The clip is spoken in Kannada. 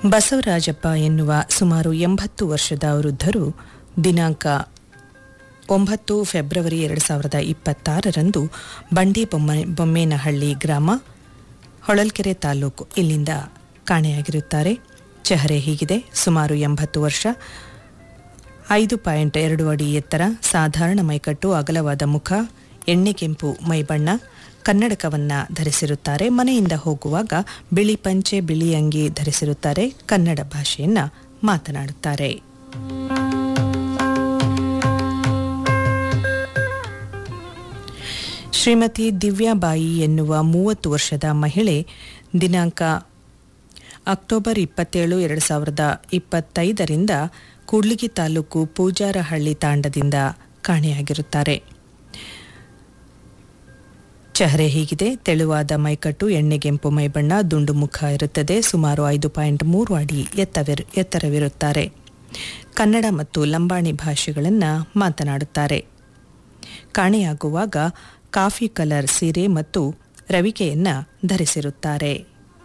ಬಸವರಾಜಪ್ಪ ಎನ್ನುವ ಸುಮಾರು ಎಂಬತ್ತು ವರ್ಷದ ವೃದ್ಧರು ದಿನಾಂಕ ಒಂಬತ್ತು ಫೆಬ್ರವರಿ ಎರಡು ಸಾವಿರದ ಇಪ್ಪತ್ತಾರರಂದು ಬಂಡಿ ಬೊಮ್ಮ ಬೊಮ್ಮೇನಹಳ್ಳಿ ಗ್ರಾಮ ಹೊಳಲ್ಕೆರೆ ತಾಲೂಕು ಇಲ್ಲಿಂದ ಕಾಣೆಯಾಗಿರುತ್ತಾರೆ ಚೆಹರೆ ಹೀಗಿದೆ ಸುಮಾರು ಎಂಬತ್ತು ವರ್ಷ ಐದು ಪಾಯಿಂಟ್ ಎರಡು ಅಡಿ ಎತ್ತರ ಸಾಧಾರಣ ಮೈಕಟ್ಟು ಅಗಲವಾದ ಮುಖ ಎಣ್ಣೆ ಕೆಂಪು ಮೈಬಣ್ಣ ಕನ್ನಡಕವನ್ನ ಧರಿಸಿರುತ್ತಾರೆ ಮನೆಯಿಂದ ಹೋಗುವಾಗ ಬಿಳಿ ಪಂಚೆ ಬಿಳಿ ಅಂಗಿ ಧರಿಸಿರುತ್ತಾರೆ ಕನ್ನಡ ಭಾಷೆಯನ್ನ ಮಾತನಾಡುತ್ತಾರೆ ಶ್ರೀಮತಿ ದಿವ್ಯಾಬಾಯಿ ಎನ್ನುವ ಮೂವತ್ತು ವರ್ಷದ ಮಹಿಳೆ ದಿನಾಂಕ ಅಕ್ಟೋಬರ್ ಇಪ್ಪತ್ತೇಳು ಎರಡು ಸಾವಿರದ ಇಪ್ಪತ್ತೈದರಿಂದ ಕೂಡ್ಲಿಗಿ ತಾಲೂಕು ಪೂಜಾರಹಳ್ಳಿ ತಾಂಡದಿಂದ ಕಾಣೆಯಾಗಿರುತ್ತಾರೆ ಚೆಹರೆ ಹೀಗಿದೆ ತೆಳುವಾದ ಮೈಕಟ್ಟು ಎಣ್ಣೆಗೆಂಪು ಮೈಬಣ್ಣ ದುಂಡು ಮುಖ ಇರುತ್ತದೆ ಸುಮಾರು ಐದು ಪಾಯಿಂಟ್ ಮೂರು ಅಡಿ ಎತ್ತವಿರು ಎತ್ತರವಿರುತ್ತಾರೆ ಕನ್ನಡ ಮತ್ತು ಲಂಬಾಣಿ ಭಾಷೆಗಳನ್ನು ಮಾತನಾಡುತ್ತಾರೆ ಕಾಣೆಯಾಗುವಾಗ ಕಾಫಿ ಕಲರ್ ಸೀರೆ ಮತ್ತು ರವಿಕೆಯನ್ನ ಧರಿಸಿರುತ್ತಾರೆ